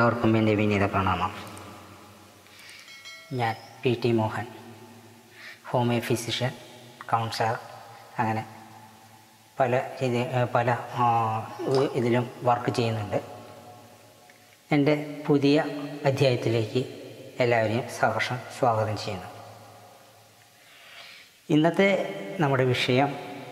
എല്ലാവർക്കും എൻ്റെ വിനീത പ്രണാമം ഞാൻ P T Mohan homeo physician counsellor അങ്ങനെ പല രീതി പല ആ, ഇതിലും വർക്ക് ചെയ്യുന്നുണ്ട് എൻ്റെ പുതിയ അധ്യായത്തിലേക്ക് എല്ലാവരെയും സഹർഷം സ്വാഗതം ചെയ്യുന്നു ഇന്നത്തെ നമ്മുടെ വിഷയം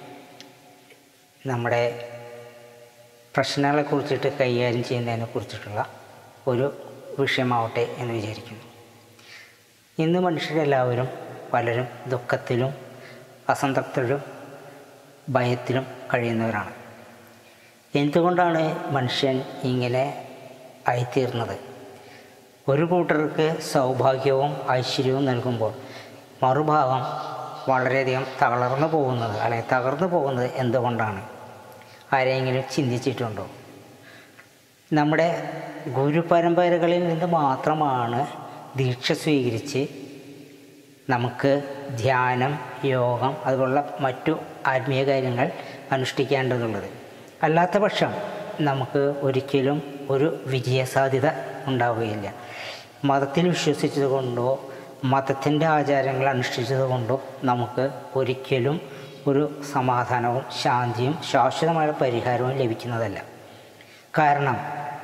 നമ്മുടെ പ്രശ്നങ്ങളെ കുറിച്ചിട്ട് കൈകാര്യം ചെയ്യുന്നതിനെ കുറിച്ചിട്ടുള്ള ഒരു വിഷയമാവട്ടെ എന്ന് വിചാരിക്കുന്നു ഇന്ന് മനുഷ്യരെല്ലാവരും പലരും ദുഃഖത്തിലും അസംതൃപ്തിയിലും ഭയത്തിലും കഴിയുന്നവരാണ് എന്തുകൊണ്ടാണ് മനുഷ്യൻ ഇങ്ങനെ ആയിത്തീർന്നത് ഒരു കൂട്ടർക്ക് സൗഭാഗ്യവും ഐശ്വര്യവും നൽകുമ്പോൾ മറുഭാഗം വളരെയധികം തളർന്നു പോകുന്നത് അല്ലെങ്കിൽ തകർന്നു പോകുന്നത് എന്തുകൊണ്ടാണ് ആരെങ്കിലും ചിന്തിച്ചിട്ടുണ്ടോ നമ്മുടെ ഗുരുപരമ്പരകളിൽ നിന്ന് മാത്രമാണ് ദീക്ഷ സ്വീകരിച്ച് നമുക്ക് ധ്യാനം യോഗം അതുപോലുള്ള മറ്റു ആത്മീയ കാര്യങ്ങൾ അനുഷ്ഠിക്കേണ്ടതുള്ളത് അല്ലാത്ത പക്ഷം നമുക്ക് ഒരിക്കലും ഒരു വിജയസാധ്യത ഉണ്ടാവുകയില്ല മതത്തിൽ വിശ്വസിച്ചത് കൊണ്ടോ മതത്തിൻ്റെ ആചാരങ്ങൾ അനുഷ്ഠിച്ചത് കൊണ്ടോ നമുക്ക് ഒരിക്കലും ഒരു സമാധാനവും ശാന്തിയും ശാശ്വതമായ പരിഹാരവും ലഭിക്കുന്നതല്ല കാരണം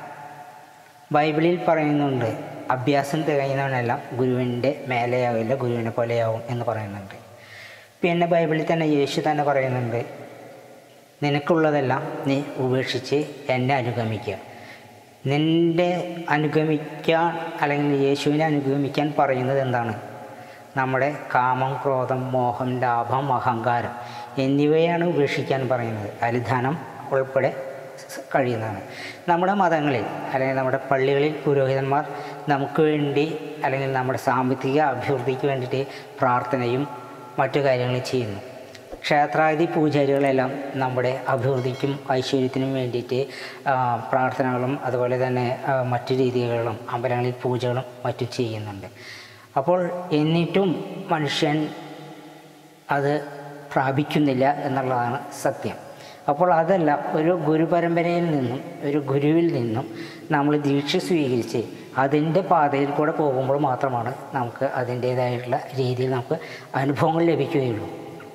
ബൈബിളിൽ പറയുന്നുണ്ട് അഭ്യാസം തികയുന്നവനെല്ലാം ഗുരുവിൻ്റെ മേലെയാവില്ല ഗുരുവിനെ പോലെയാവും എന്ന് പറയുന്നുണ്ട് പിന്നെ ബൈബിളിൽ തന്നെ യേശു തന്നെ പറയുന്നുണ്ട് നിനക്കുള്ളതെല്ലാം നീ ഉപേക്ഷിച്ച് എന്നെ അനുഗമിക്കുക നിൻ്റെ അനുഗമിക്കാൻ അല്ലെങ്കിൽ യേശുവിനെ അനുഗമിക്കാൻ പറയുന്നത് എന്താണ് നമ്മുടെ കാമം ക്രോധം മോഹം ലാഭം അഹങ്കാരം എന്നിവയാണ് ഉപേക്ഷിക്കാൻ പറയുന്നത് അലിധാനം ഉൾപ്പെടെ സ് കഴിയുന്നതാണ് നമ്മുടെ മതങ്ങളിൽ അല്ലെങ്കിൽ നമ്മുടെ പള്ളികളിൽ പുരോഹിതന്മാർ നമുക്ക് വേണ്ടി അല്ലെങ്കിൽ നമ്മുടെ സാമ്പത്തിക അഭിവൃദ്ധിക്ക് വേണ്ടിയിട്ട് പ്രാർത്ഥനയും മറ്റു കാര്യങ്ങളും ചെയ്യുന്നു ക്ഷേത്രാദി പൂജാരികളെല്ലാം നമ്മുടെ അഭിവൃദ്ധിക്കും ഐശ്വര്യത്തിനും വേണ്ടിയിട്ട് ആ, പ്രാർത്ഥനകളും അതുപോലെ തന്നെ ആ, മറ്റു രീതികളും അമ്പലങ്ങളിൽ പൂജകളും മറ്റും ചെയ്യുന്നുണ്ട് അപ്പോൾ എന്നിട്ടും മനുഷ്യൻ അത് പ്രാപിക്കുന്നില്ല എന്നുള്ളതാണ് സത്യം അപ്പോൾ അതല്ല ഒരു ഗുരുപരമ്പരയിൽ നിന്നും ഒരു ഗുരുവിൽ നിന്നും നമ്മൾ ദീക്ഷ സ്വീകരിച്ച് അതിൻ്റെ പാതയിൽ കൂടെ പോകുമ്പോൾ മാത്രമാണ് നമുക്ക് അതിൻ്റേതായിട്ടുള്ള രീതിയിൽ നമുക്ക് അനുഭവങ്ങൾ ലഭിക്കുകയുള്ളൂ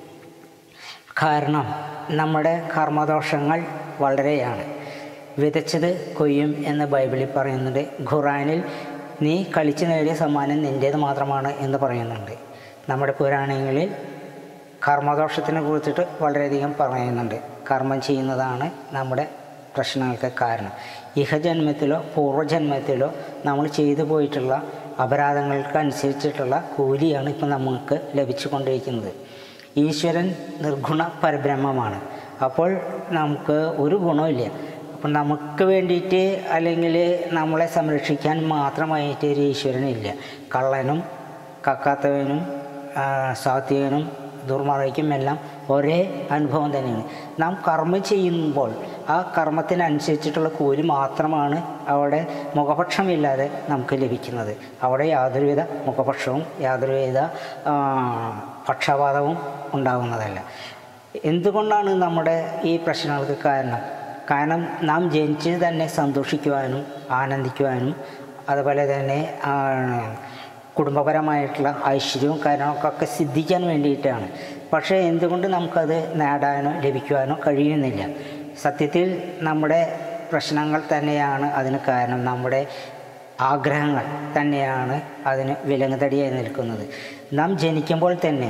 കാരണം നമ്മുടെ കർമ്മദോഷങ്ങൾ വളരെയാണ് വിതച്ചത് കൊയ്യും എന്ന് ബൈബിളിൽ പറയുന്നുണ്ട് ഖുറാനിൽ നീ കളിച്ചു നേടിയ സമ്മാനം നിൻ്റേത് മാത്രമാണ് എന്ന് പറയുന്നുണ്ട് നമ്മുടെ പുരാണങ്ങളിൽ കർമ്മദോഷത്തിനെ കുറിച്ചിട്ട് വളരെയധികം പറയുന്നുണ്ട് കർമ്മം ചെയ്യുന്നതാണ് നമ്മുടെ പ്രശ്നങ്ങൾക്ക് കാരണം ഇഹജന്മത്തിലോ പൂർവ്വജന്മത്തിലോ നമ്മൾ ചെയ്തു പോയിട്ടുള്ള അപരാധങ്ങൾക്ക് അനുസരിച്ചിട്ടുള്ള കൂലിയാണ് ഇപ്പം നമുക്ക് ലഭിച്ചുകൊണ്ടിരിക്കുന്നത് ഈശ്വരൻ നിർഗുണ പരബ്രഹ്മമാണ് അപ്പോൾ നമുക്ക് ഒരു ഗുണമില്ല അപ്പം നമുക്ക് വേണ്ടിയിട്ട് അല്ലെങ്കിൽ നമ്മളെ സംരക്ഷിക്കാൻ മാത്രമായിട്ട് ഒരു ഈശ്വരനില്ല കള്ളനും കക്കാത്തവനും ആ, സാത്വികനും ദുർമാർഗിക്കും എല്ലാം ഒരേ അനുഭവം തന്നെയാണ് നാം കർമ്മം ചെയ്യുമ്പോൾ ആ കർമ്മത്തിനനുസരിച്ചിട്ടുള്ള കൂലി മാത്രമാണ് അവിടെ മുഖപക്ഷമില്ലാതെ നമുക്ക് ലഭിക്കുന്നത് അവിടെ യാതൊരുവിധ മുഖപക്ഷവും യാതൊരുവിധ ആ, പക്ഷപാതവും ഉണ്ടാകുന്നതല്ല എന്തുകൊണ്ടാണ് നമ്മുടെ ഈ പ്രശ്നങ്ങൾക്ക് കാരണം കാരണം നാം ജനിച്ചത് തന്നെ സന്തോഷിക്കുവാനും ആനന്ദിക്കുവാനും അതുപോലെ തന്നെ ആ, കുടുംബപരമായിട്ടുള്ള ഐശ്വര്യവും കാര്യങ്ങളൊക്കെ സിദ്ധിക്കാൻ വേണ്ടിയിട്ടാണ് പക്ഷേ എന്തുകൊണ്ട് നമുക്കത് നേടാനോ ലഭിക്കുവാനോ കഴിയുന്നില്ല സത്യത്തിൽ നമ്മുടെ പ്രശ്നങ്ങൾ തന്നെയാണ് അതിന് കാരണം നമ്മുടെ ആഗ്രഹങ്ങൾ തന്നെയാണ് അതിന് വിലങ്ങുതടിയായി നിൽക്കുന്നത് നാം ജനിക്കുമ്പോൾ തന്നെ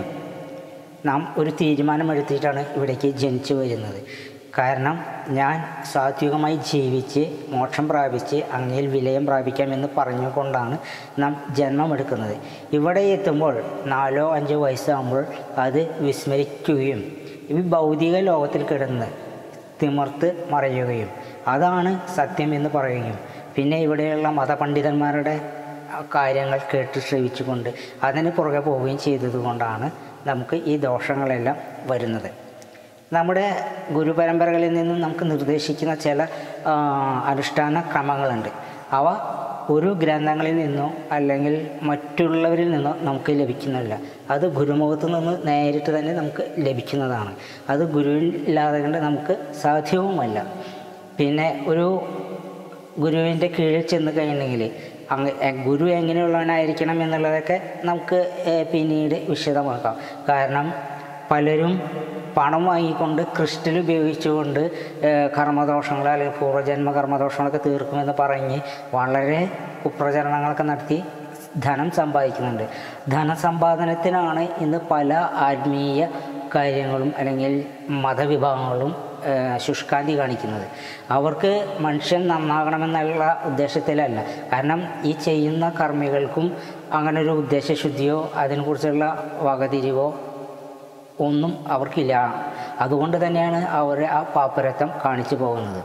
നാം ഒരു തീരുമാനമെടുത്തിട്ടാണ് ഇവിടേക്ക് ജനിച്ചു വരുന്നത് കാരണം ഞാൻ സാത്വികമായി ജീവിച്ച് മോക്ഷം പ്രാപിച്ച് അങ്ങയിൽ വിലയം പ്രാപിക്കാമെന്ന് പറഞ്ഞുകൊണ്ടാണ് നാം ജന്മമെടുക്കുന്നത് ഇവിടെ എത്തുമ്പോൾ നാലോ അഞ്ചോ വയസ്സാകുമ്പോൾ അത് വിസ്മരിക്കുകയും ഈ ഭൗതിക ലോകത്തിൽ കിടന്ന് തിമർത്ത് മറയുകയും അതാണ് സത്യം എന്ന് പറയുകയും പിന്നെ ഇവിടെയുള്ള മതപണ്ഡിതന്മാരുടെ ആ കാര്യങ്ങൾ കേട്ട് ശ്രവിച്ചുകൊണ്ട് അതിന് പുറകെ പോവുകയും ചെയ്തതുകൊണ്ടാണ് നമുക്ക് ഈ ദോഷങ്ങളെല്ലാം വരുന്നത് നമ്മുടെ ഗുരുപരമ്പരകളിൽ നിന്നും നമുക്ക് നിർദ്ദേശിക്കുന്ന ചില ആ, അനുഷ്ഠാന ക്രമങ്ങളുണ്ട് അവ ഒരു ഗ്രന്ഥങ്ങളിൽ നിന്നോ അല്ലെങ്കിൽ മറ്റുള്ളവരിൽ നിന്നോ നമുക്ക് ലഭിക്കുന്നില്ല അത് ഗുരുമുഖത്ത് നിന്ന് നേരിട്ട് തന്നെ നമുക്ക് ലഭിക്കുന്നതാണ് അത് ഗുരുവില്ലാതെ കൊണ്ട് നമുക്ക് സാധ്യവുമല്ല പിന്നെ ഒരു ഗുരുവിൻ്റെ കീഴിൽ ചെന്ന് കഴിഞ്ഞെങ്കിൽ അങ്ങ് എ- ഗുരു എങ്ങനെയുള്ളവനായിരിക്കണം എന്നുള്ളതൊക്കെ നമുക്ക് ഏഹ്, പിന്നീട് വിശദമാക്കാം കാരണം പലരും പണം വാങ്ങിക്കൊണ്ട് ക്രിസ്റ്റൽ ഉപയോഗിച്ചുകൊണ്ട് ഏഹ്, കർമ്മദോഷങ്ങൾ അല്ലെങ്കിൽ പൂർവ്വജന്മ കർമ്മദോഷങ്ങളൊക്കെ തീർക്കുമെന്ന് പറഞ്ഞ് വളരെ കുപ്രചരണങ്ങളൊക്കെ നടത്തി ധനം സമ്പാദിക്കുന്നുണ്ട് ധനസമ്പാദനത്തിനാണ് ഇന്ന് പല ആത്മീയ കാര്യങ്ങളും അല്ലെങ്കിൽ മതവിഭാഗങ്ങളും ഏഹ്, ശുഷ്കാന്തി കാണിക്കുന്നത് അവർക്ക് മനുഷ്യൻ നന്നാകണമെന്നുള്ള ഉദ്ദേശത്തിലല്ല കാരണം ഈ ചെയ്യുന്ന കർമ്മികൾക്കും അങ്ങനെ ഒരു ഉദ്ദേശശുദ്ധിയോ അതിനെക്കുറിച്ചുള്ള വകതിരിവോ ഒന്നും അവർക്കില്ല അതുകൊണ്ട് തന്നെയാണ് അവർ ആ പാപ്പരത്വം കാണിച്ചു പോകുന്നത്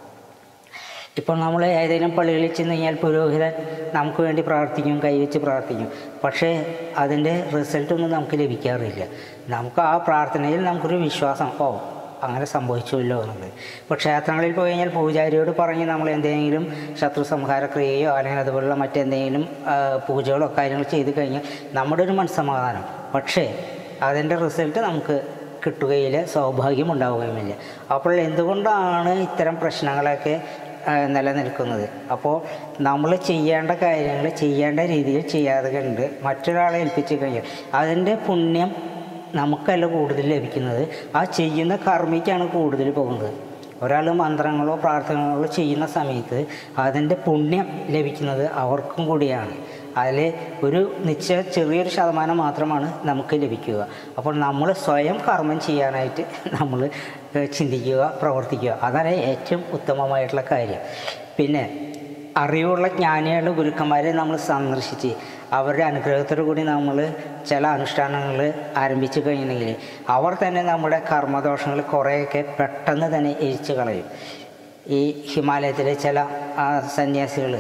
ഇപ്പോൾ നമ്മൾ ഏതെങ്കിലും പള്ളികളിൽ ചെന്ന് കഴിഞ്ഞാൽ പുരോഹിതൻ നമുക്ക് വേണ്ടി പ്രാർത്ഥിക്കും കൈവച്ച് പ്രാർത്ഥിക്കും പക്ഷേ അതിൻ്റെ റിസൾട്ടൊന്നും നമുക്ക് ലഭിക്കാറില്ല നമുക്ക് ആ പ്രാർത്ഥനയിൽ നമുക്കൊരു വിശ്വാസം ഓ അങ്ങനെ സംഭവിച്ചുവല്ലോ എന്നുള്ളത് ഇപ്പോൾ ക്ഷേത്രങ്ങളിൽ പോയി കഴിഞ്ഞാൽ പൂജാരിയോട് പറഞ്ഞ് നമ്മൾ എന്തെങ്കിലും ശത്രു സംഹാര ക്രിയയോ അല്ലെങ്കിൽ അതുപോലുള്ള മറ്റെന്തെങ്കിലും ആ, പൂജകളോ കാര്യങ്ങൾ ചെയ്ത് കഴിഞ്ഞാൽ നമ്മുടെ ഒരു മനസ്സമാധാനം പക്ഷേ അതിൻ്റെ റിസൾട്ട് നമുക്ക് കിട്ടുകയില്ല സൗഭാഗ്യം ഉണ്ടാവുകയുമില്ല അപ്പോൾ എന്തുകൊണ്ടാണ് ഇത്തരം പ്രശ്നങ്ങളൊക്കെ ആ, നിലനിൽക്കുന്നത് അപ്പോൾ നമ്മൾ ചെയ്യേണ്ട കാര്യങ്ങൾ ചെയ്യേണ്ട രീതിയിൽ ചെയ്യാതെ കണ്ട് മറ്റൊരാളെ ഏൽപ്പിച്ച് കഴിഞ്ഞാൽ അതിൻ്റെ പുണ്യം നമുക്കല്ല കൂടുതൽ ലഭിക്കുന്നത് ആ ചെയ്യുന്ന കർമ്മിക്കാണ് കൂടുതൽ പോകുന്നത് ഒരാൾ മന്ത്രങ്ങളോ പ്രാർത്ഥനകളോ ചെയ്യുന്ന സമയത്ത് അതിൻ്റെ പുണ്യം ലഭിക്കുന്നത് അവർക്കും കൂടിയാണ് അതിൽ ഒരു നിശ്ചയ ചെറിയൊരു ശതമാനം മാത്രമാണ് നമുക്ക് ലഭിക്കുക അപ്പോൾ നമ്മൾ സ്വയം കർമ്മം ചെയ്യാനായിട്ട് നമ്മൾ ഏഹ്, ചിന്തിക്കുക പ്രവർത്തിക്കുക അതാണ് ഏറ്റവും ഉത്തമമായിട്ടുള്ള കാര്യം പിന്നെ അറിവുള്ള ജ്ഞാനികളുടെ ഗുരുക്കന്മാരെ നമ്മൾ സന്ദർശിച്ച് അവരുടെ അനുഗ്രഹത്തോടു കൂടി നമ്മൾ ചില അനുഷ്ഠാനങ്ങൾ ആരംഭിച്ചു കഴിഞ്ഞിട്ടുണ്ടെങ്കിൽ അവർ തന്നെ നമ്മുടെ കർമ്മദോഷങ്ങൾ കുറേയൊക്കെ പെട്ടെന്ന് തന്നെ എരിച്ചു കളയും ഈ ഹിമാലയത്തിലെ ചില സന്യാസികൾ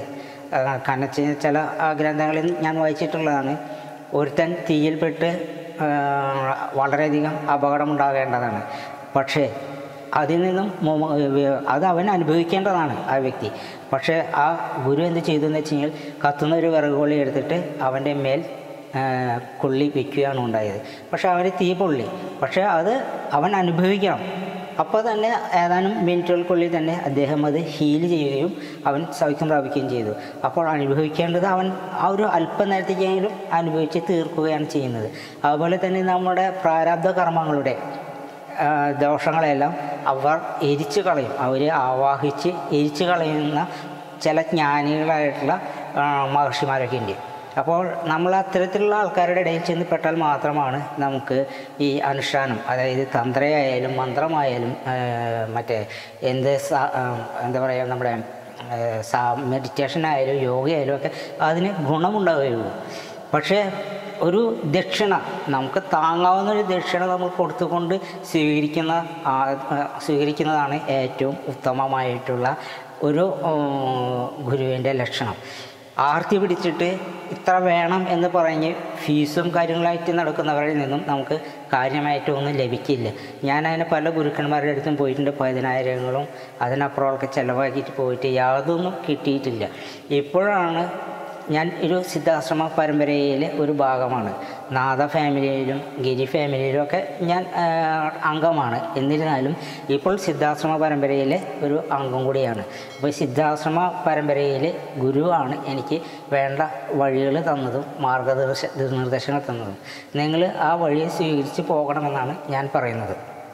കനച്ച ചില ആ, ഗ്രന്ഥങ്ങളിൽ ഞാൻ വായിച്ചിട്ടുള്ളതാണ് ഒരുത്തൻ തീയിൽപ്പെട്ട് ആ, വളരെയധികം അപകടമുണ്ടാകേണ്ടതാണ് പക്ഷേ അതിൽ നിന്നും മോ- വേ- അത് അവൻ അനുഭവിക്കേണ്ടതാണ് ആ വ്യക്തി പക്ഷേ ആ ഗുരു എന്ത് ചെയ്തു എന്ന് വെച്ച് കഴിഞ്ഞാൽ കത്തുന്ന ഒരു വിറകുകൊള്ളി എടുത്തിട്ട് അവൻ്റെ മേൽ ആ, കൊള്ളി വെക്കുകയാണ് ഉണ്ടായത് പക്ഷേ അവന് തീ പൊള്ളി പക്ഷേ അത് അവൻ അനുഭവിക്കണം അപ്പോൾ തന്നെ ഏതാനും മിനിറ്റുകൾക്കുള്ളിൽ തന്നെ അദ്ദേഹം അത് ഹീൽ ചെയ്യുകയും അവൻ സൗഖ്യം പ്രാപിക്കുകയും ചെയ്തു അപ്പോൾ അനുഭവിക്കേണ്ടത് അവൻ ആ ഒരു അല്പനേരത്തേക്കെങ്കിലും അനുഭവിച്ച് തീർക്കുകയാണ് ചെയ്യുന്നത് അതുപോലെ തന്നെ നമ്മുടെ പ്രാരാബ്ധ കർമ്മങ്ങളുടെ ആ, ദോഷങ്ങളെല്ലാം അവർ എരിച്ചു കളയും അവർ ആവാഹിച്ച് എരിച്ചു കളയുന്ന ചില ജ്ഞാനികളായിട്ടുള്ള ആ, മഹർഷിമാരൊക്കെ ഉണ്ട് അപ്പോൾ നമ്മൾ അത്തരത്തിലുള്ള ആൾക്കാരുടെ ഇടയിൽ ചെന്ന് പെട്ടാൽ മാത്രമാണ് നമുക്ക് ഈ അനുഷ്ഠാനം അതായത് തന്ത്രയായാലും മന്ത്രമായാലും ആ, മറ്റേ എന്ത് സ- ആ, എന്താ പറയുക നമ്മുടെ മെഡിറ്റേഷൻ ആയാലും യോഗയായാലും ഒക്കെ അതിന് ഗുണമുണ്ടാവുകയുള്ളൂ പക്ഷേ ഒരു ദക്ഷിണ നമുക്ക് താങ്ങാവുന്ന ഒരു ദക്ഷിണ നമ്മൾ കൊടുത്തുകൊണ്ട് സ്വീകരിക്കുന്ന ആ- ആ, സ്വീകരിക്കുന്നതാണ് ഏറ്റവും ഉത്തമമായിട്ടുള്ള ഒരു ഗുരുവിൻ്റെ ലക്ഷണം ആർത്തി പിടിച്ചിട്ട് ഇത്ര വേണം എന്ന് പറഞ്ഞ് ഫീസും കാര്യങ്ങളായിട്ട് നടക്കുന്നവരിൽ നിന്നും നമുക്ക് കാര്യമായിട്ടൊന്നും ലഭിക്കില്ല ഞാൻ അതിന് പല ഗുരുക്കന്മാരുടെ അടുത്തും പോയിട്ടുണ്ട് പതിനായിരങ്ങളും അതിനപ്പുറമൊക്കെ ചിലവാക്കിയിട്ട് പോയിട്ട് യാതൊന്നും കിട്ടിയിട്ടില്ല ഇപ്പോഴാണ് ഞാൻ ഒരു സിദ്ധാശ്രമ പരമ്പരയിലെ ഒരു ഭാഗമാണ് നാഥ ഫാമിലിയിലും ഗിരി ഫാമിലിയിലും ഒക്കെ ഞാൻ ആ, അംഗമാണ് എന്നിരുന്നാലും ഇപ്പോൾ സിദ്ധാശ്രമ പരമ്പരയിലെ ഒരു അംഗം കൂടിയാണ് അപ്പോൾ സിദ്ധാശ്രമ പരമ്പരയിലെ ഗുരുവാണ് എനിക്ക് വേണ്ട വഴികൾ തന്നതും മാർഗനിർദ്ദേശ നിർദ്ദേശങ്ങൾ തന്നതും നിങ്ങൾ ആ വഴിയെ സ്വീകരിച്ച് പോകണമെന്നാണ് ഞാൻ പറയുന്നത്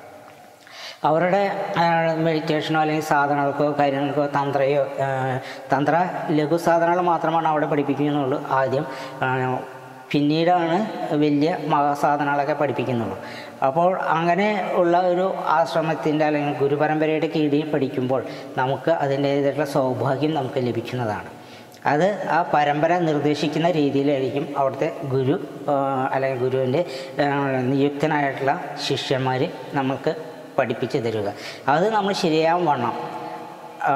അവരുടെ മെഡിറ്റേഷനോ അല്ലെങ്കിൽ സാധനങ്ങൾക്കോ കാര്യങ്ങൾക്കോ തന്ത്രയോ ആ, തന്ത്ര ലഘു സാധനങ്ങൾ മാത്രമാണ് അവിടെ പഠിപ്പിക്കുന്നുള്ളൂ ആദ്യം ആ, പിന്നീടാണ് വലിയ മഹാസാധനങ്ങളൊക്കെ പഠിപ്പിക്കുന്നുള്ളൂ അപ്പോൾ അങ്ങനെ ഉള്ള ഒരു ആശ്രമത്തിൻ്റെ അല്ലെങ്കിൽ ഗുരുപരമ്പരയുടെ കീഴിൽ പഠിക്കുമ്പോൾ നമുക്ക് അതിൻ്റേതായിട്ടുള്ള സൗഭാഗ്യം നമുക്ക് ലഭിക്കുന്നതാണ് അത് ആ പരമ്പര നിർദ്ദേശിക്കുന്ന രീതിയിലായിരിക്കും അവിടുത്തെ ഗുരു ആ, അല്ലെങ്കിൽ ഗുരുവിൻ്റെ ആ, നിയുക്തനായിട്ടുള്ള ശിഷ്യന്മാർ നമുക്ക് പഠിപ്പിച്ചു തരിക അത് നമ്മൾ ശരിയാവും വണ്ണം ആ,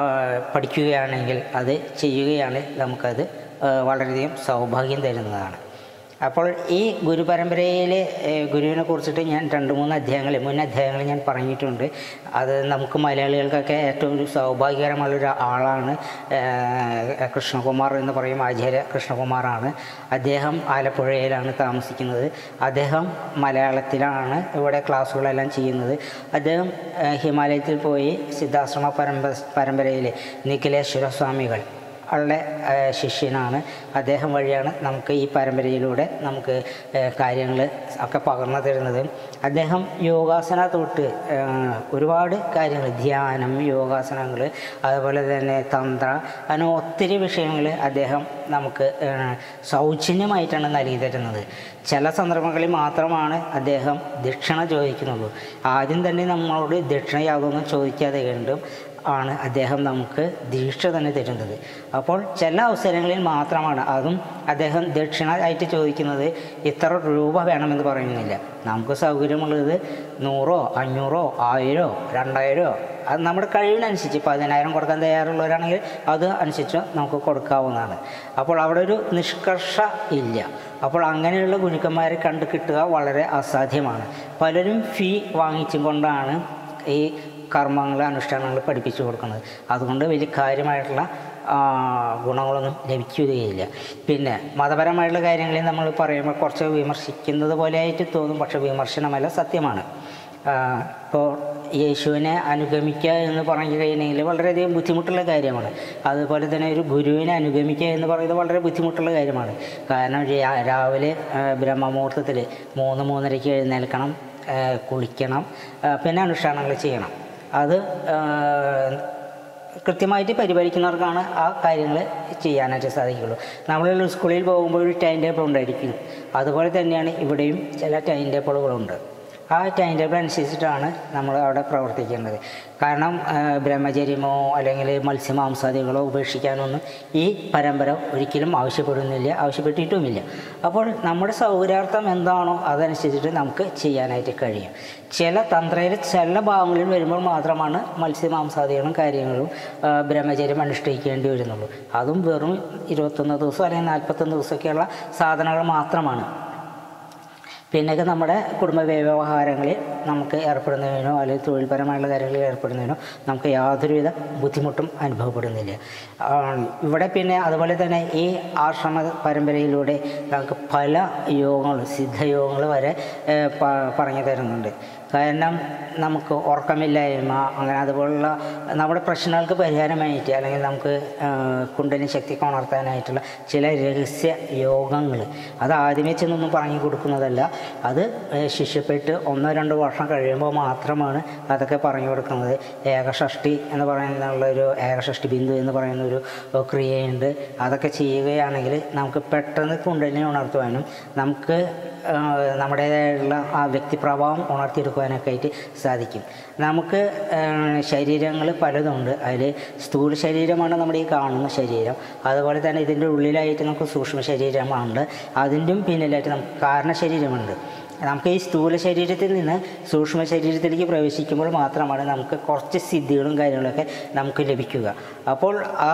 പഠിക്കുകയാണെങ്കിൽ അത് ചെയ്യുകയാണെങ്കിൽ നമുക്കത് ആ, വളരെയധികം സൗഭാഗ്യം തരുന്നതാണ് അപ്പോൾ ഈ ഗുരുപരമ്പരയിൽ ഗുരുവിനെ കുറിച്ചിട്ട് ഞാൻ രണ്ട് മൂന്ന് അധ്യായങ്ങൾ മുൻ അധ്യായങ്ങൾ ഞാൻ പറഞ്ഞിട്ടുണ്ട് അത് നമുക്ക് മലയാളികൾക്കൊക്കെ ഏറ്റവും ഒരു സൗഭാഗ്യകരമുള്ളൊരു ആളാണ് ഏഹ്, കൃഷ്ണകുമാർ എന്ന് പറയും ആചാര്യ കൃഷ്ണകുമാറാണ് അദ്ദേഹം ആലപ്പുഴയിലാണ് താമസിക്കുന്നത് അദ്ദേഹം മലയാളത്തിലാണ് ഇവിടെ ക്ലാസ്സുകളെല്ലാം ചെയ്യുന്നത് അദ്ദേഹം ഏഹ്, ഹിമാലയത്തിൽ പോയി സിദ്ധാശ്രമ പരമ്പ പരമ്പരയിലെ നിഖിലേശ്വര സ്വാമികൾ ആളുടെ ഏഹ്, ശിഷ്യനാണ് അദ്ദേഹം വഴിയാണ് നമുക്ക് ഈ പരമ്പരയിലൂടെ നമുക്ക് കാര്യങ്ങൾ ഒക്കെ പകർന്നു തരുന്നത് അദ്ദേഹം യോഗാസന തൊട്ട് ഏഹ്, ഒരുപാട് കാര്യങ്ങൾ ധ്യാനം യോഗാസനങ്ങൾ അതുപോലെ തന്നെ തന്ത്ര അങ്ങനെ ഒത്തിരി വിഷയങ്ങൾ അദ്ദേഹം നമുക്ക് ഏഹ്, സൗജന്യമായിട്ടാണ് നൽകി തരുന്നത് ചില സന്ദർഭങ്ങളിൽ മാത്രമാണ് അദ്ദേഹം ദക്ഷിണ ചോദിക്കുന്നുള്ളൂ ആദ്യം തന്നെ നമ്മളോട് ദക്ഷിണ യാതൊന്നും ചോദിക്കാതെ കണ്ടും ആണ് അദ്ദേഹം നമുക്ക് ദീക്ഷ തന്നെ തരുന്നത് അപ്പോൾ ചില അവസരങ്ങളിൽ മാത്രമാണ് അതും അദ്ദേഹം ദക്ഷിണ ആയിട്ട് ചോദിക്കുന്നത് ഇത്ര രൂപ വേണമെന്ന് പറയുന്നില്ല നമുക്ക് സൗകര്യമുള്ളത് നൂറോ അഞ്ഞൂറോ ആയിരോ രണ്ടായിരോ അത് നമ്മുടെ കഴിവിനനുസരിച്ച് പതിനായിരം കൊടുക്കാൻ തയ്യാറുള്ളവരാണെങ്കിൽ അത് അനുസരിച്ച് നമുക്ക് കൊടുക്കാവുന്നതാണ് അപ്പോൾ അവിടെ ഒരു നിഷ്കർഷ ഇല്ല അപ്പോൾ അങ്ങനെയുള്ള ഗുരുക്കന്മാരെ കണ്ടു കിട്ടുക വളരെ അസാധ്യമാണ് പലരും ഫീ വാങ്ങിച്ചും കൊണ്ടാണ് ഈ കർമ്മങ്ങൾ അനുഷ്ഠാനങ്ങൾ പഠിപ്പിച്ചു കൊടുക്കുന്നത് അതുകൊണ്ട് വലിയ കാര്യമായിട്ടുള്ള ആ, ഗുണങ്ങളൊന്നും ലഭിക്കുകയില്ല പിന്നെ മതപരമായിട്ടുള്ള കാര്യങ്ങളിൽ നമ്മൾ പറയുമ്പോൾ കുറച്ച് വിമർശിക്കുന്നത് പോലെ ആയിട്ട് തോന്നും പക്ഷേ വിമർശനമല്ല സത്യമാണ് ഇപ്പോൾ യേശുവിനെ അനുഗമിക്കുക എന്ന് പറഞ്ഞു കഴിഞ്ഞെങ്കിൽ വളരെയധികം ബുദ്ധിമുട്ടുള്ള കാര്യമാണ് അതുപോലെ തന്നെ ഒരു ഗുരുവിനെ അനുഗമിക്കുക എന്ന് പറയുന്നത് വളരെ ബുദ്ധിമുട്ടുള്ള കാര്യമാണ് കാരണം രാ- രാവിലെ ആ, ബ്രഹ്മമുഹൂർത്തത്തിൽ മൂന്ന് മൂന്നരയ്ക്ക് എഴുന്നേൽക്കണം ആ, കുളിക്കണം ആ, പിന്നെ അനുഷ്ഠാനങ്ങൾ ചെയ്യണം അത് ആ, കൃത്യമായിട്ട് പരിപാലിക്കുന്നവർക്കാണ് ആ കാര്യങ്ങൾ ചെയ്യാനായിട്ട് സാധിക്കുള്ളൂ നമ്മൾ സ്കൂളിൽ പോകുമ്പോൾ ഒരു ടൈം ടേബിൾ ഉണ്ടായിരിക്കും അതുപോലെ തന്നെയാണ് ഇവിടെയും ചില ടൈം ടേബിളുകളുണ്ട് ആ ടൈം ടേബിൾ അനുസരിച്ചിട്ടാണ് നമ്മൾ അവിടെ പ്രവർത്തിക്കേണ്ടത് കാരണം ആ, ബ്രഹ്മചര്യമോ അല്ലെങ്കിൽ മത്സ്യമാംസാദികളോ ഉപേക്ഷിക്കാനൊന്നും ഈ പരമ്പര ഒരിക്കലും ആവശ്യപ്പെടുന്നില്ല ആവശ്യപ്പെട്ടിട്ടുമില്ല അപ്പോൾ നമ്മുടെ സൗകര്യാർത്ഥം എന്താണോ അതനുസരിച്ചിട്ട് നമുക്ക് ചെയ്യാനായിട്ട് കഴിയും ചില തന്ത്രയിൽ ചില ഭാഗങ്ങളിൽ വരുമ്പോൾ മാത്രമാണ് മത്സ്യമാംസാദികളും കാര്യങ്ങളും ആ, ബ്രഹ്മചര്യം അനുഷ്ഠിക്കേണ്ടി വരുന്നുള്ളൂ അതും വെറും ഇരുപത്തൊന്ന് ദിവസം അല്ലെങ്കിൽ നാൽപ്പത്തൊന്ന് ദിവസമൊക്കെയുള്ള സാധനങ്ങൾ മാത്രമാണ് പിന്നൊക്കെ നമ്മുടെ കുടുംബ വ്യവഹാരങ്ങളിൽ നമുക്ക് ഏർപ്പെടുന്നതിനോ അല്ലെങ്കിൽ തൊഴിൽപരമായുള്ള കാര്യങ്ങളിൽ ഏർപ്പെടുന്നതിനോ നമുക്ക് യാതൊരുവിധ ബുദ്ധിമുട്ടും അനുഭവപ്പെടുന്നില്ല ആ, ഇവിടെ പിന്നെ അതുപോലെ തന്നെ ഈ ആശ്രമ പരമ്പരയിലൂടെ നമുക്ക് പല യോഗങ്ങൾ സിദ്ധയോഗങ്ങൾ വരെ ഏ, പ- പറഞ്ഞു തരുന്നുണ്ട് കാരണം നമുക്ക് ഉറക്കമില്ലായ്മ അങ്ങനെ അതുപോലുള്ള നമ്മുടെ പ്രശ്നങ്ങൾക്ക് പരിഹാരമായിട്ട് അല്ലെങ്കിൽ നമുക്ക് ആ, കുണ്ടലിനി ശക്തി ഉണർത്താനായിട്ടുള്ള ചില രഹസ്യ യോഗങ്ങൾ അത് ആദ്യമേ ചെന്നൊന്നും പറഞ്ഞു കൊടുക്കുന്നതല്ല അത് ഏ, ശിഷ്യപ്പെട്ട് ഒന്നോ രണ്ടോ വർഷം കഴിയുമ്പോൾ മാത്രമാണ് അതൊക്കെ പറഞ്ഞു കൊടുക്കുന്നത് ഏകഷഷ്ടി എന്ന് പറയുന്ന ഒരു ഏകഷഷ്ടി ബിന്ദു എന്ന് പറയുന്ന ഒരു ക്രിയയുണ്ട് അതൊക്കെ ചെയ്യുകയാണെങ്കിൽ നമുക്ക് പെട്ടെന്ന് കുണ്ടലിനെ ഉണർത്തുവാനും നമുക്ക് ആ, നമ്മുടേതായിട്ടുള്ള ആ വ്യക്തിപ്രഭാവം ഉണർത്തിയെടുക്കുവാനൊക്കെ ആയിട്ട് സാധിക്കും നമുക്ക് ശരീരങ്ങൾ പലതുണ്ട് അതിൽ സ്ഥൂല ശരീരമാണ് നമ്മുടെ ഈ കാണുന്ന ശരീരം അതുപോലെ തന്നെ ഇതിൻ്റെ ഉള്ളിലായിട്ട് നമുക്ക് സൂക്ഷ്മ ശരീരമുണ്ട് അതിൻ്റെയും പിന്നിലായിട്ട് നമുക്ക് കാരണ ശരീരമുണ്ട് നമുക്ക് ഈ സ്ഥൂല ശരീരത്തിൽ നിന്ന് സൂക്ഷ്മ ശരീരത്തിലേക്ക് പ്രവേശിക്കുമ്പോൾ മാത്രമാണ് നമുക്ക് കുറച്ച് സിദ്ധികളും കാര്യങ്ങളൊക്കെ നമുക്ക് ലഭിക്കുക അപ്പോൾ ആ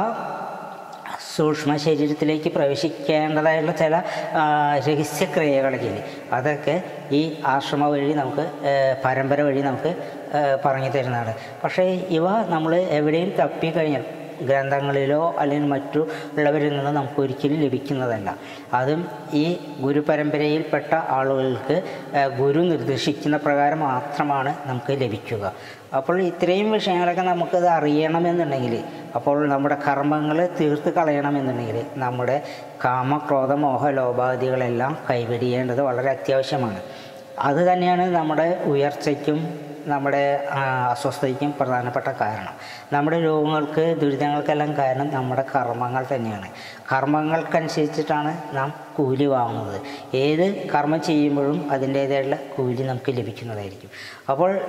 സൂക്ഷ്മ ശരീരത്തിലേക്ക് പ്രവേശിക്കേണ്ടതായുള്ള ചില ആ, രഹസ്യക്രിയകളൊക്കെ ഇല്ലേ അതൊക്കെ ഈ ആശ്രമ വഴി നമുക്ക് ഏ, പരമ്പര വഴി നമുക്ക് ഏ, പറഞ്ഞു തരുന്നതാണ് പക്ഷേ ഇവ നമ്മൾ എവിടെയും തപ്പിക്കഴിഞ്ഞാൽ ഗ്രന്ഥങ്ങളിലോ അല്ലെങ്കിൽ മറ്റു ഉള്ളവരിൽ നിന്ന് നമുക്ക് ഒരിക്കലും ലഭിക്കുന്നതല്ല അതും ഈ ഗുരുപരമ്പരയിൽപ്പെട്ട ആളുകൾക്ക് ഏ, ഗുരു നിർദ്ദേശിക്കുന്ന പ്രകാരം മാത്രമാണ് നമുക്ക് ലഭിക്കുക അപ്പോൾ ഇത്രയും വിഷയങ്ങളൊക്കെ നമുക്കത് അറിയണമെന്നുണ്ടെങ്കിൽ അപ്പോൾ നമ്മുടെ കർമ്മങ്ങൾ തീർത്ത് കളയണമെന്നുണ്ടെങ്കിൽ നമ്മുടെ കാമക്രോധ മോഹ ലോപാദികളെല്ലാം കൈവരിയേണ്ടത് വളരെ അത്യാവശ്യമാണ് അത് തന്നെയാണ് നമ്മുടെ ഉയർച്ചയ്ക്കും നമ്മുടെ ആ, അസ്വസ്ഥതയ്ക്കും പ്രധാനപ്പെട്ട കാരണം നമ്മുടെ രോഗങ്ങൾക്ക് ദുരിതങ്ങൾക്കെല്ലാം കാരണം നമ്മുടെ കർമ്മങ്ങൾ തന്നെയാണ് കർമ്മങ്ങൾക്കനുസരിച്ചിട്ടാണ് നാം കൂലി വാങ്ങുന്നത് ഏത് കർമ്മം ചെയ്യുമ്പോഴും അതിൻ്റേതായുള്ള കൂലി നമുക്ക് ലഭിക്കുന്നതായിരിക്കും അപ്പോൾ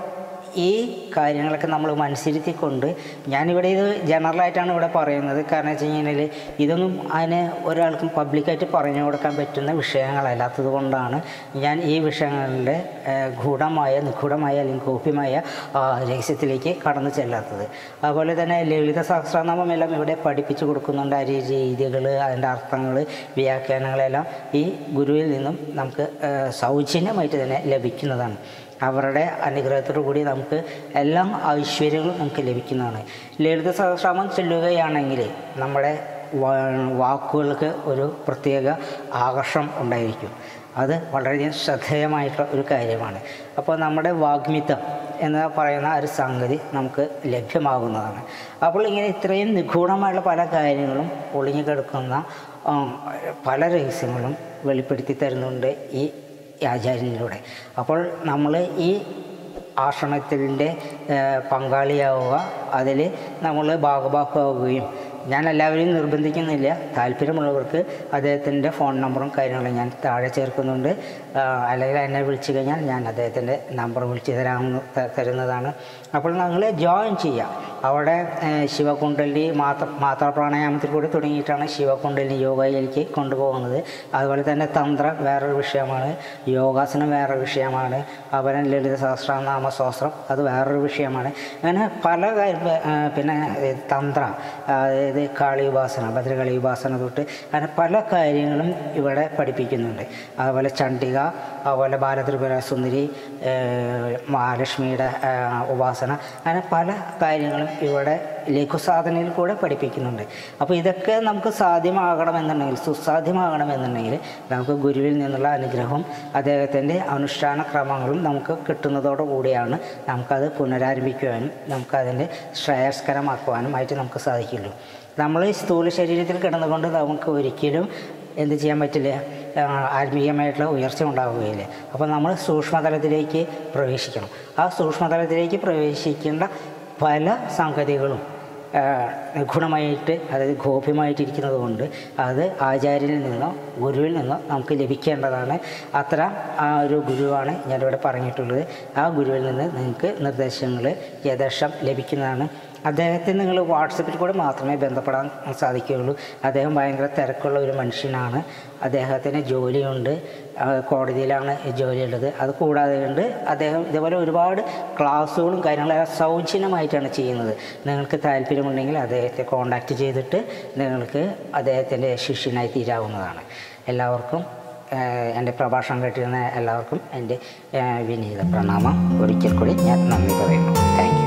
ഈ കാര്യങ്ങളൊക്കെ നമ്മൾ മനസ്സിരുത്തിക്കൊണ്ട് ഞാനിവിടെ ഇത് ജനറലായിട്ടാണ് ഇവിടെ പറയുന്നത് കാരണം വെച്ച് കഴിഞ്ഞാൽ ഇതൊന്നും അതിന് ഒരാൾക്കും പബ്ലിക്കായിട്ട് പറഞ്ഞു കൊടുക്കാൻ പറ്റുന്ന വിഷയങ്ങളല്ലാത്തത് കൊണ്ടാണ് ഞാൻ ഈ വിഷയങ്ങളുടെ ഏഹ്, ഗൂഢമായ നിഗൂഢമായ അല്ലെങ്കിൽ ഗോപ്യമായ ആ, രഹസ്യത്തിലേക്ക് കടന്നു ചെല്ലാത്തത് അതുപോലെ തന്നെ ലളിത സഹസ്രനാമം എല്ലാം ഇവിടെ പഠിപ്പിച്ചു കൊടുക്കുന്നുണ്ട് ആ രീതികൾ അതിൻ്റെ അർത്ഥങ്ങൾ വ്യാഖ്യാനങ്ങളെല്ലാം ഈ ഗുരുവിൽ നിന്നും നമുക്ക് ഏഹ്, സൗജന്യമായിട്ട് തന്നെ ലഭിക്കുന്നതാണ് അവരുടെ അനുഗ്രഹത്തോടു കൂടി നമുക്ക് എല്ലാ ഐശ്വര്യങ്ങളും നമുക്ക് ലഭിക്കുന്നതാണ് ലളിത സഹസ്രാമം ചൊല്ലുകയാണെങ്കിൽ നമ്മുടെ വാ- വാക്കുകൾക്ക് ഒരു പ്രത്യേക ആകർഷണം ഉണ്ടായിരിക്കും അത് വളരെയധികം ശ്രദ്ധേയമായിട്ടുള്ള ഒരു കാര്യമാണ് അപ്പോൾ നമ്മുടെ വാഗ്മിത്വം എന്ന് പറയുന്ന ഒരു സംഗതി നമുക്ക് ലഭ്യമാകുന്നതാണ് അപ്പോൾ ഇങ്ങനെ ഇത്രയും നിഗൂഢമായുള്ള പല കാര്യങ്ങളും ഒളിഞ്ഞു കിടക്കുന്ന ഉം, പല രഹസ്യങ്ങളും വെളിപ്പെടുത്തി തരുന്നുണ്ട് ഈ ആചാര്യനിലൂടെ അപ്പോൾ നമ്മൾ ഈ ആശ്രമത്തിൻ്റെ പങ്കാളിയാവുക അതിൽ നമ്മൾ ഭാഗഭാക്കാവുകയും ഞാൻ എല്ലാവരെയും നിർബന്ധിക്കുന്നില്ല താല്പര്യമുള്ളവർക്ക് അദ്ദേഹത്തിൻ്റെ ഫോൺ നമ്പറും കാര്യങ്ങളും ഞാൻ താഴെ ചേർക്കുന്നുണ്ട് ആ, അല്ലെങ്കിൽ എന്നെ വിളിച്ചു കഴിഞ്ഞാൽ ഞാൻ അദ്ദേഹത്തിൻ്റെ നമ്പർ വിളിച്ച് തരാമെന്ന് ത- തരുന്നതാണ് അപ്പോൾ നിങ്ങൾ ജോയിൻ ചെയ്യുക അവിടെ ഏഹ്, ശിവകുണ്ടലി മാത്ര മാത്ര പ്രാണായാമത്തിൽ കൂടി തുടങ്ങിയിട്ടാണ് ശിവകുണ്ടലി യോഗയിലേക്ക് കൊണ്ടുപോകുന്നത് അതുപോലെ തന്നെ തന്ത്രം വേറൊരു വിഷയമാണ് യോഗാസനം വേറൊരു വിഷയമാണ് അതുപോലെ ലളിത സഹസ്രനാമ ശാസ്ത്രം അത് വേറൊരു വിഷയമാണ് അങ്ങനെ പല കാര്യം ഏഹ്, പിന്നെ ഏഹ്, തന്ത്ര അതായത് കാളി ഉപാസന ഭദ്രകാളി ഉപാസന തൊട്ട് അങ്ങനെ പല കാര്യങ്ങളും ഇവിടെ പഠിപ്പിക്കുന്നുണ്ട് അതുപോലെ ചണ്ഡിക അതുപോലെ ബാലത്രിപുര സുന്ദരി ഏഹ്, മഹാലക്ഷ്മിയുടെ ഏഹ്, ഉപാസന അങ്ങനെ പല കാര്യങ്ങളും ഇവിടെ ലഘുസാധനയിൽ കൂടെ പഠിപ്പിക്കുന്നുണ്ട് അപ്പോൾ ഇതൊക്കെ നമുക്ക് സാധ്യമാകണമെന്നുണ്ടെങ്കിൽ സുസാധ്യമാകണമെന്നുണ്ടെങ്കിൽ നമുക്ക് ഗുരുവിൽ നിന്നുള്ള അനുഗ്രഹവും അദ്ദേഹത്തിൻ്റെ അനുഷ്ഠാന ക്രമങ്ങളും നമുക്ക് കിട്ടുന്നതോടുകൂടിയാണ് നമുക്കത് പുനരാരംഭിക്കുവാനും നമുക്കതിൻ്റെ ശ്രേയസ്കരമാക്കുവാനും ആയിട്ട് നമുക്ക് സാധിക്കുള്ളൂ നമ്മൾ ഈ സ്ഥൂല ശരീരത്തിൽ കിടന്നുകൊണ്ട് നമുക്ക് ഒരിക്കലും എന്ത് ചെയ്യാൻ പറ്റില്ല ആ, ആത്മീയമായിട്ടുള്ള ഉയർച്ച ഉണ്ടാവുകയില്ല അപ്പോൾ നമ്മൾ സൂക്ഷ്മതലത്തിലേക്ക് പ്രവേശിക്കണം ആ സൂക്ഷ്മതലത്തിലേക്ക് പ്രവേശിക്കേണ്ട പല സംഗതികളും ആ, ഗുണമായിട്ട് അതായത് ഗോപ്യമായിട്ടിരിക്കുന്നത് കൊണ്ട് അത് ആചാര്യനിൽ നിന്നോ ഗുരുവിൽ നിന്നോ നമുക്ക് ലഭിക്കേണ്ടതാണ് അത്ര ആ ഒരു ഗുരുവാണ് ഞാനിവിടെ പറഞ്ഞിട്ടുള്ളത് ആ ഗുരുവിൽ നിന്ന് നിങ്ങൾക്ക് നിർദ്ദേശങ്ങൾ യഥേഷ്ടം ലഭിക്കുന്നതാണ് അദ്ദേഹത്തെ നിങ്ങൾ വാട്സപ്പിൽ കൂടെ മാത്രമേ ബന്ധപ്പെടാൻ സാധിക്കുകയുള്ളൂ അദ്ദേഹം ഭയങ്കര തിരക്കുള്ള ഒരു മനുഷ്യനാണ് അദ്ദേഹത്തിന് ജോലിയുണ്ട് ആ, കോടതിയിലാണ് ഈ ജോലിയുള്ളത് അത് കൂടാതെ കൊണ്ട് അദ്ദേഹം ഇതുപോലെ ഒരുപാട് ക്ലാസ്സുകളും കാര്യങ്ങളും സൗജന്യമായിട്ടാണ് ചെയ്യുന്നത് നിങ്ങൾക്ക് താല്പര്യമുണ്ടെങ്കിൽ അദ്ദേഹത്തെ കോണ്ടാക്റ്റ് ചെയ്തിട്ട് നിങ്ങൾക്ക് അദ്ദേഹത്തിൻ്റെ ശിഷ്യനായി തീരാവുന്നതാണ് എല്ലാവർക്കും ഏഹ്, എൻ്റെ പ്രഭാഷണം കേട്ടിരുന്ന എല്ലാവർക്കും എൻ്റെ ഏഹ്, വിനീത പ്രണാമം ഒരിക്കൽ കൂടി ഞാൻ നന്ദി പറയുന്നു താങ്ക് യു